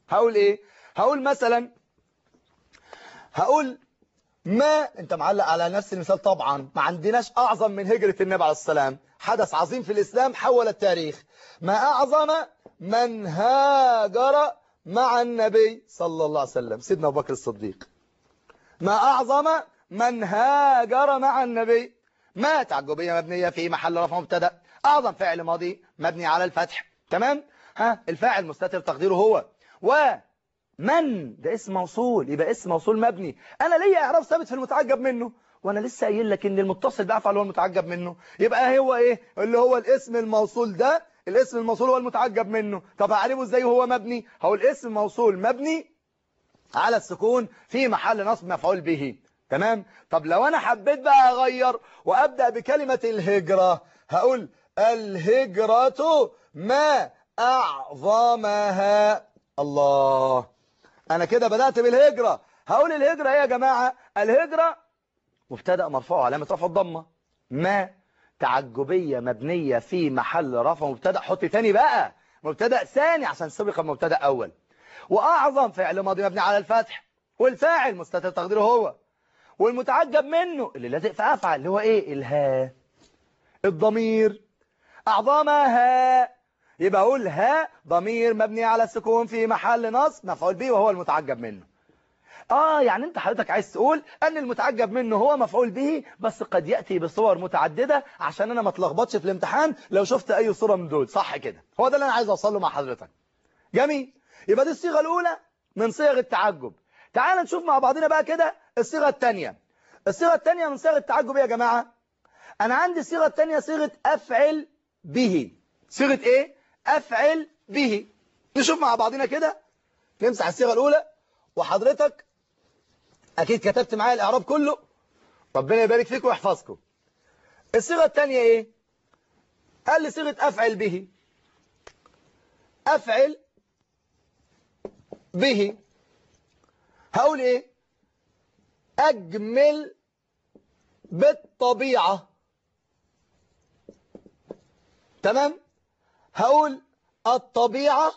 هقول ايه هقول مثلا هقول ما انت معلق على نفس المثال طبعا ما عندناش اعظم من هجرة النبي عليه السلام حدث عظيم في الاسلام حول التاريخ ما اعظم من هاجر مع النبي صلى الله عليه وسلم سيدنا ابو بكر الصديق ما اعظم من هاجر مع النبي ما تعجبية مبنية في محل رفع مبتدا اعظم فعل ماضي مبني على الفتح تمام ها الفاعل مستتر تقديره هو ومن ده اسم موصول يبقى اسم موصول مبني انا ليا اعراب ثابت في المتعجب منه وانا لسه قايل لك ان المتصل بافعل هو المتعجب منه يبقى هو ايه اللي هو الاسم الموصول ده الاسم الموصول هو المتعجب منه طب هعرفه ازاي وهو مبني هو الاسم موصول مبني على السكون في محل نصب مفعول به تمام طب لو انا حبيت بقى اغير وابدا بكلمه الهجره هقول الهجره ما اعظمها الله انا كده بدات بالهجره هقول الهجره ايه يا جماعه الهجره مبتدا مرفوع علامه رفع الضمه ما تعجبيه مبنيه في محل رفع مبتدا حط تاني بقى مبتدا ثاني عشان سبق المبتدا اول واعظم فعل ماضي مبني على الفتح والفاعل مستتر تقديره هو والمتعجب منه اللي لازق في افعل اللي هو ايه الها الضمير اعظمها يبقى اقول ها ضمير مبني على السكون في محل نصب مفعول به وهو المتعجب منه اه يعني انت حضرتك عايز تقول ان المتعجب منه هو مفعول به بس قد ياتي بصور متعدده عشان انا ما اتلخبطش في الامتحان لو شفت اي صوره من دول صح كده هو ده اللي انا عايز اوصل له مع حضرتك جميل يبقى دي الصيغه الاولى من صيغ التعجب تعال نشوف مع بعضنا بقى كده الصيغه الثانيه الصيغه الثانيه من صيغ التعجب ايه يا جماعه انا عندي الصيغه الثانيه صيغه افعل به صيغه ايه افعل به نشوف مع بعضنا كده نمسح الصيغه الاولى وحضرتك اكيد كتبت معايا الاعراب كله ربنا يبارك فيكم ويحفظكم الصيغه الثانيه ايه قال لي صيغه افعل به افعل به هقول ايه اجمل بالطبيعة تمام هقول الطبيعة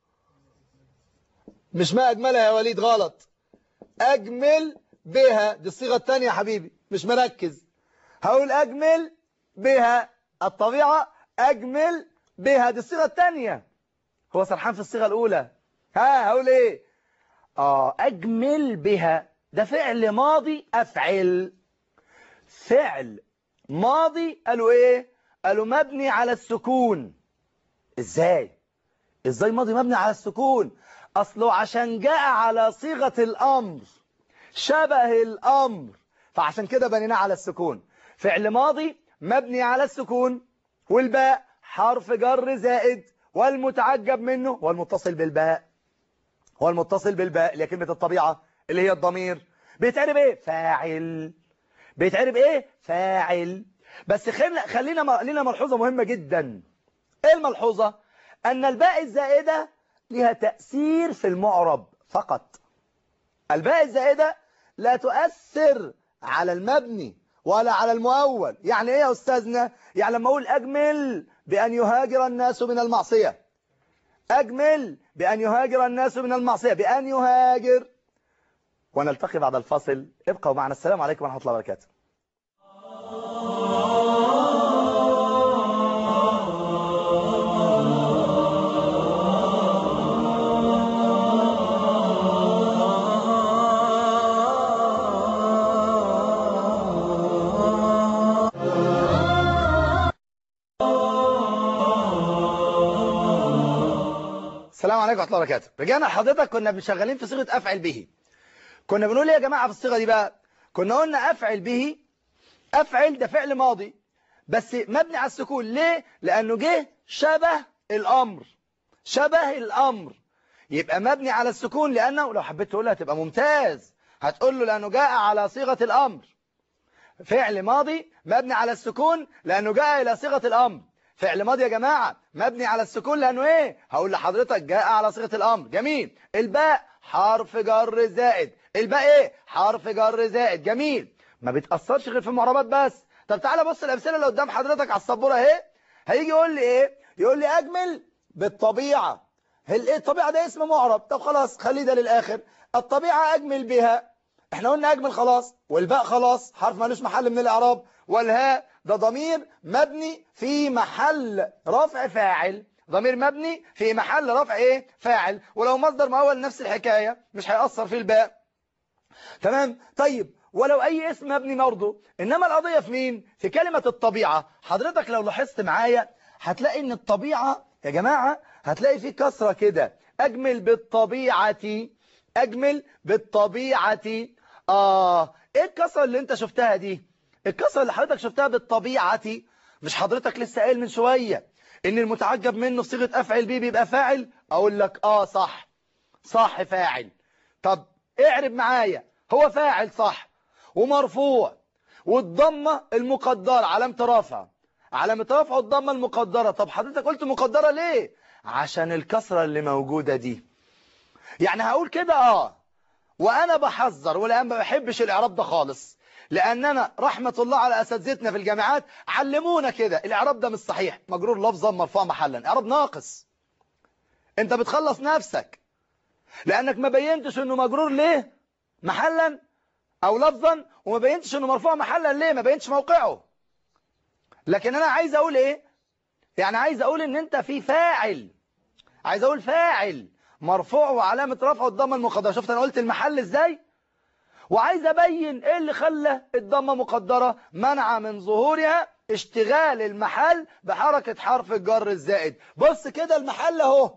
مش ما اجملها يا وليد غلط اجمل بها دي الصيغة الثانية يا حبيبي مش مركز هقول اجمل بها الطبيعة اجمل بها دي الصيغة الثانية هو سرحان في الصيغة الاولى ها هقول ايه اه اجمل بها ده فعل ماضي افعل فعل ماضي قالوا ايه قالوا مبني على السكون ازاي ازاي ماضي مبني على السكون اصله عشان جاء على صيغة الامر شبه الامر فعشان كده بنيناه على السكون فعل ماضي مبني على السكون والباء حرف جر زائد والمتعجب منه والمتصل بالباء هو المتصل بالباء اللي هي كلمة الطبيعة اللي هي الضمير بيتعرب ايه فاعل بيتعرب ايه فاعل بس خلينا خلينا لنا ملحوظة مهمة جدا ايه الملحوظة ان الباء الزائدة لها تأثير في المعرب فقط الباء الزائدة لا تؤثر على المبني ولا على المؤول يعني ايه يا استاذنا يعني لما اقول اجمل بان يهاجر الناس من المعصية اجمل بان يهاجر الناس من المعصية بان يهاجر ونلتقي بعد الفاصل ابقوا معنا السلام عليكم ورحمة الله وبركاته السلام عليكم ورحمة الله وبركاته رجعنا لحضرتك كنا شغالين في صيغة أفعل به كنا بنقول ايه يا جماعة في الصيغة دي بقى كنا قلنا أفعل به أفعل ده فعل ماضي بس مبني على السكون ليه لأنه جه شبه الأمر شبه الأمر يبقى مبني على السكون لأنه لو حبيت تقولها هتبقى ممتاز هتقول له لأنه جاء على صيغة الأمر فعل ماضي مبني على السكون لأنه جاء إلى صيغة الأمر فعل ماضي يا جماعة مبني على السكون لأنه إيه هقول لحضرتك جاء على صيغة الأمر جميل الباء حرف جر زائد الباء إيه حرف جر زائد جميل ما بيتأثرش غير في المعربات بس طب تعالى بص الأمثلة اللي قدام حضرتك على السبورة اهي هيجي يقول لي إيه يقول لي أجمل بالطبيعة هل ايه الطبيعة ده اسم معرب طب خلاص خليه ده للآخر الطبيعة أجمل بها احنا قلنا أجمل خلاص والباء خلاص حرف مالوش محل من الإعراب والهاء ده ضمير مبني في محل رفع فاعل ضمير مبني في محل رفع ايه فاعل ولو مصدر مؤول نفس الحكاية مش هيأثر في الباء تمام طيب ولو أي اسم مبني برضه إنما القضية في مين في كلمة الطبيعة حضرتك لو لاحظت معايا هتلاقي إن الطبيعة يا جماعة هتلاقي في كسرة كده أجمل بالطبيعة أجمل بالطبيعة آه إيه الكسرة اللي أنت شفتها دي الكسرة اللي حضرتك شفتها بالطبيعة مش حضرتك لسه قايل من شوية إن المتعجب منه في صيغة أفعل بيه بيبقى فاعل أقول لك آه صح صح فاعل طب اعرب معايا هو فاعل صح ومرفوع والضمة المقدرة علامة رفع علامة رفع الضمة المقدرة طب حضرتك قلت مقدرة ليه عشان الكسرة اللي موجودة دي يعني هقول كده اه وانا بحذر والان ما بحبش الاعراب ده خالص لاننا رحمة الله على اساتذتنا في الجامعات علمونا كده الاعراب ده مش صحيح مجرور لفظا مرفوع محلا اعراب ناقص انت بتخلص نفسك لانك ما بينتش انه مجرور ليه محلا او لفظا وما بينتش انه مرفوع محلا ليه ما بينتش موقعه لكن انا عايز اقول ايه يعني عايز اقول ان انت في فاعل عايز اقول فاعل مرفوع وعلامة رفعه الضمه المقدرة شفت انا قلت المحل ازاي وعايز ابين ايه اللي خلى الضمه مقدرة منع من ظهورها اشتغال المحل بحركة حرف الجر الزائد بص كده المحل اهو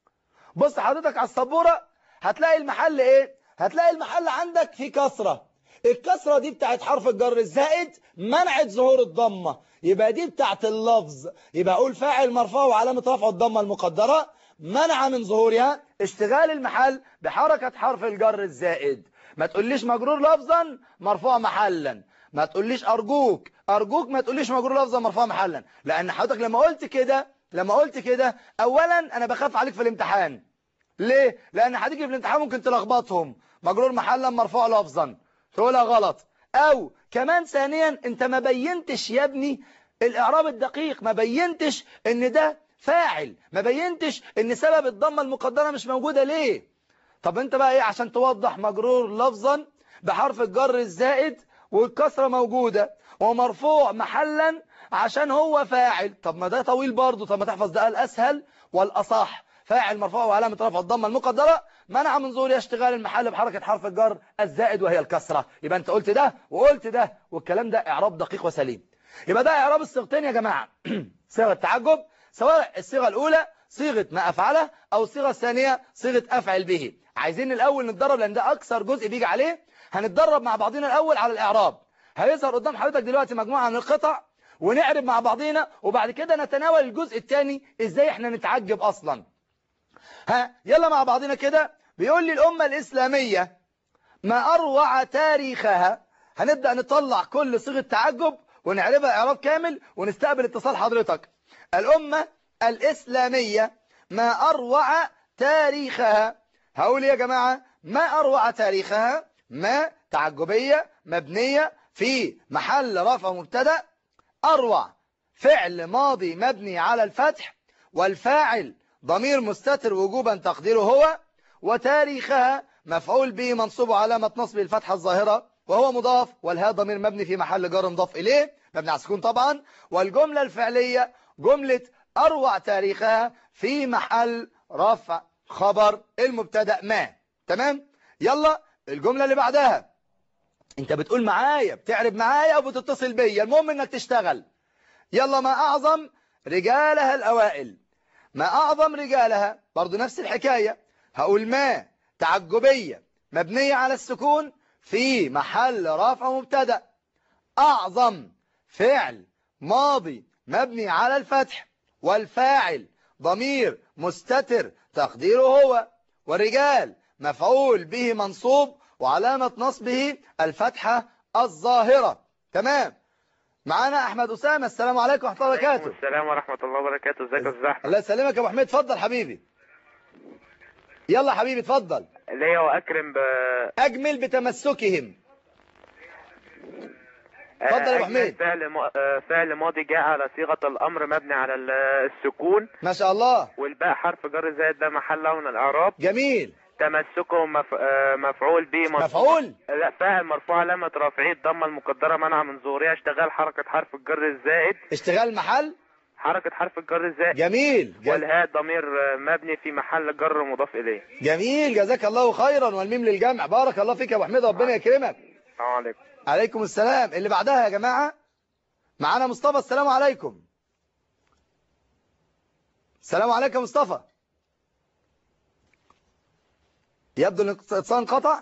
بص حضرتك على السبورة هتلاقي المحل ايه هتلاقي المحل عندك في كسرة الكسرة دي بتاعت حرف الجر الزائد منعت ظهور الضمة يبقى دي بتاعت اللفظ يبقى اقول فاعل مرفوع وعلامة رفع الضمة المقدرة منع من ظهورها اشتغال المحل بحركة حرف الجر الزائد ما تقوليش مجرور لفظا مرفوع محلا ما تقوليش أرجوك أرجوك ما تقوليش مجرور لفظا مرفوع محلا لأن حضرتك لما قلت كده لما قلت كده أولا أنا بخاف عليك في الامتحان ليه؟ لأن هتيجي في الامتحان ممكن تلخبطهم مجرور محلا مرفوع لفظا تقولها غلط أو كمان ثانيا أنت ما بينتش يا ابني الإعراب الدقيق ما بينتش أن ده فاعل ما بينتش أن سبب الضمة المقدرة مش موجودة ليه طب أنت بقى إيه عشان توضح مجرور لفظا بحرف الجر الزائد والكسرة موجودة ومرفوع محلا عشان هو فاعل طب ما ده طويل برضه طب ما تحفظ ده الأسهل والأصح فاعل مرفوع وعلامة رفع الضمة المقدرة منع من ظهور اشتغال المحل بحركة حرف الجر الزائد وهي الكسرة يبقى انت قلت ده وقلت ده والكلام ده اعراب دقيق وسليم يبقى ده اعراب الصيغتين يا جماعة صيغة التعجب سواء الصيغة الاولى صيغة ما افعله او الصيغة الثانية صيغة افعل به عايزين الاول نتدرب لان ده اكثر جزء بيجي عليه هنتدرب مع بعضنا الاول على الاعراب هيظهر قدام حضرتك دلوقتي مجموعة من القطع ونعرب مع بعضنا وبعد كده نتناول الجزء الثاني ازاي احنا نتعجب اصلا ها يلا مع بعضنا كده بيقول لي الأمة الإسلامية ما أروع تاريخها هنبدأ نطلع كل صيغة تعجب ونعربها إعراب كامل ونستقبل اتصال حضرتك الأمة الإسلامية ما أروع تاريخها هقول يا جماعة ما أروع تاريخها ما تعجبية مبنية في محل رفع مبتدا أروع فعل ماضي مبني على الفتح والفاعل ضمير مستتر وجوبا تقديره هو وتاريخها مفعول به منصوب علامة نصب الفتحة الظاهرة وهو مضاف والها ضمير مبني في محل جر مضاف إليه مبني على السكون طبعا والجملة الفعلية جملة أروع تاريخها في محل رفع خبر المبتدا ما تمام يلا الجملة اللي بعدها انت بتقول معايا بتعرب معايا وبتتصل بيا المهم انك تشتغل يلا ما أعظم رجالها الأوائل ما أعظم رجالها برضو نفس الحكاية هقول ما تعجبية مبنية على السكون في محل رفع مبتدا أعظم فعل ماضي مبني على الفتح والفاعل ضمير مستتر تقديره هو والرجال مفعول به منصوب وعلامة نصبه الفتحة الظاهرة تمام معانا احمد اسامه السلام عليكم ورحمه الله وبركاته السلام ورحمه الله وبركاته ازيك يا استاذ احمد الله يسلمك يا ابو حميد اتفضل حبيبي يلا حبيبي اتفضل ليا واكرم ب... اجمل بتمسكهم اتفضل يا ابو أجمل حميد فعل م... آه، فعل ماضي جاء على صيغة الأمر مبني على ال- السكون ما شاء الله والباء حرف جر زائد ده محله من الإعراب جميل تمسكه مف... آه، مفعول به مرفوع- مفعول لا فاعل مرفوع علامة رفعه الضمة المقدرة منع من ظهورها اشتغال حركة حرف الجر الزائد اشتغال محل حركة حرف الجر الزائد جميل جز... والهاء ضمير آه، مبني في محل جر مضاف إليه جميل جزاك الله خيرا والميم للجمع بارك الله فيك يا ابو حميد ربنا يكرمك السلام عليكم عليكم السلام اللي بعدها يا جماعة معانا مصطفى السلام عليكم السلام عليكم مصطفى يبدو ان الاتصال انقطع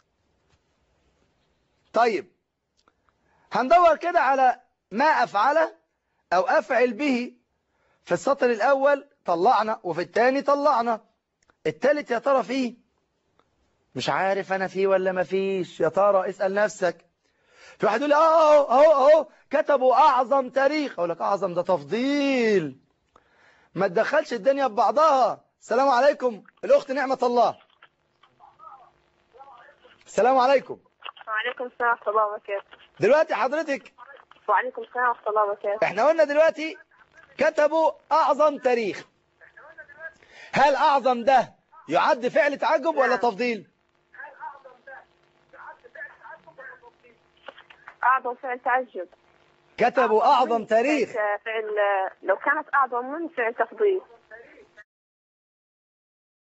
طيب هندور كده على ما أفعله أو أفعل به في السطر الأول طلعنا وفي الثاني طلعنا الثالث يا ترى فيه مش عارف أنا فيه ولا ما فيش يا ترى اسأل نفسك في واحد يقول لي اهو اهو اهو كتبوا اعظم تاريخ اقول لك اعظم ده تفضيل ما تدخلش الدنيا ببعضها السلام عليكم الاخت نعمة الله السلام عليكم وعليكم السلام ورحمة الله وبركاته دلوقتي حضرتك وعليكم السلام ورحمة الله وبركاته احنا قلنا دلوقتي كتبوا اعظم تاريخ هل اعظم ده يعد فعل تعجب ولا تفضيل أعظم فعل تعجب كتبوا اعظم تاريخ فعل لو كانت أعظم من فعل تفضيل